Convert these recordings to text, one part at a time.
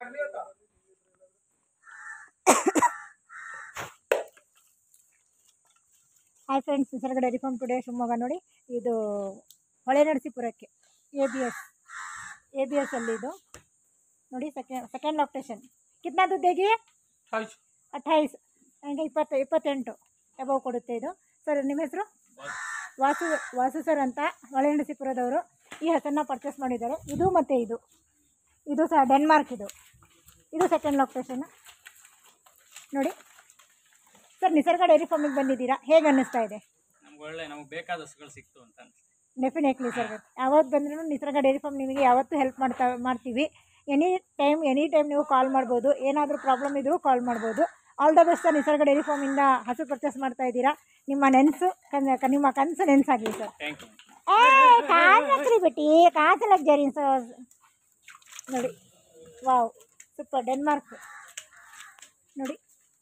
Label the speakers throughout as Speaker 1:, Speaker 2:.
Speaker 1: hi friends Nisarga dairy farm today Shivamogga ನೋಡಿ ಇದು ಹೊಳೆನರಸೀಪುರಕ್ಕೆ A B S A B S ಅಲ್ಲಿ ಇದು ನೋಡಿ ಸೆಕೆಂಡ್ ಸೆಕೆಂಡ್ ಲೊಕೇಶನ್ ಕಿತ್ನಾ ದುಡ್ಡೇಗಿ ಅಟ್ಟಾಯಿಸ್ ನನಗೆ ಇಪ್ಪತ್ತು ಇಪ್ಪತ್ತೆಂಟು ಎಬವ್ ಕೊಡುತ್ತೆ ಇದು ಸರ್ ನಿಮ್ಮ ಹೆಸರು ವಾಸು ವಾಸು ಸರ್ ಅಂತ ಹೊಳೆನರಸೀಪುರದವರು ಈ ಹಸನ್ನ ಪರ್ಚೇಸ್ ಮಾಡಿದ್ದಾರೆ ಇದು ಮತ್ತು ಇದು ಇದು ಸಹ ಡೆನ್ಮಾರ್ಕ್ ಇದು ಇದು ಸೆಕೆಂಡ್ ಲೊಕೇಶನ್ ನೋಡಿ ಸರ್ ನಿಸರ್ಗ ಡೈರಿ ಫಾರ್ಮಿಗೆ ಬಂದಿದ್ದೀರಾ ಹೇಗೆ ಅನ್ನಿಸ್ತಾ ಇದೆ
Speaker 2: ನಮ್ಗೆ ಒಳ್ಳೆ ನಮಗೆ ಬೇಕಾದ ಹಸುಗಳು ಸಿಕ್ತು ಅಂತ ಅನ್ಸುತ್ತೆ
Speaker 1: ಡೆಫಿನೆಟ್ಲಿ ಸರ್ ಯಾವತ್ತು ಬಂದ್ರೂ ನಿಸರ್ಗ ಡೈರಿ ಫಾರ್ಮ್ ನಿಮಗೆ ಯಾವತ್ತೂ ಹೆಲ್ಪ್ ಮಾಡ್ತಾ ಮಾಡ್ತೀವಿ ಎನಿ ಟೈಮ್ ಎನಿ ಟೈಮ್ ನೀವು ಕಾಲ್ ಮಾಡ್ಬೋದು ಏನಾದರೂ ಪ್ರಾಬ್ಲಮ್ ಇದ್ದರೂ ಕಾಲ್ ಮಾಡ್ಬೋದು all the best sir Nisarga dairy ಫಾರ್ಮಿಂದ ಹಸು ಪರ್ಚೇಸ್ ಮಾಡ್ತಾ ಇದ್ದೀರಾ ನಿಮ್ಮ ನೆನಸು ಕನ್ ನಿಮ್ಮ ಕನಸು ನೆನಸಾಗಲಿ ಸರ್
Speaker 2: ಥ್ಯಾಂಕ್ ಯು
Speaker 1: ಏ ಕಾಸು ಬಿಟ್ಟಿ ಕಾಸು ಲಗ್ಜರಿ ಸರ್ ನೋಡಿ ವಾವ್ ಸೂಪರ್ ಡೆನ್ಮಾರ್ಕ್ ನೋಡಿ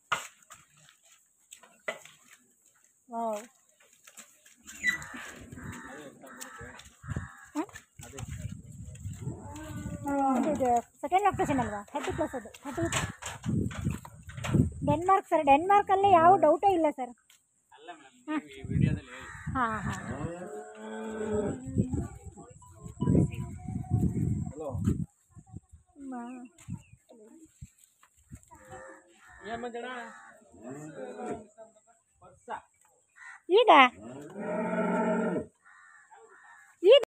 Speaker 1: ವಾವ್ ಇದು ಸೆಕೆಂಡ್ ಲೊಕೇಶನ್ ಅಲ್ವಾ ಥರ್ಟಿ ಪ್ಲಸ್ ಅದು ಥರ್ಟಿ ಡೆನ್ಮಾರ್ಕ್ ಸರ್ ಡೆನ್ಮಾರ್ಕಲ್ಲಿ ಯಾವ ಡೌಟೇ ಇಲ್ಲ ಸರ್
Speaker 2: ಅಲ್ಲ ಮೇಡಮ್ ಈ ವಿಡಿಯೋದಲ್ಲಿ ಹೇಳಿ
Speaker 1: ಹಾಂ ಹಾಂ
Speaker 2: ಏನ್ ಮಂಜಣ್ಣ
Speaker 1: ಈಗ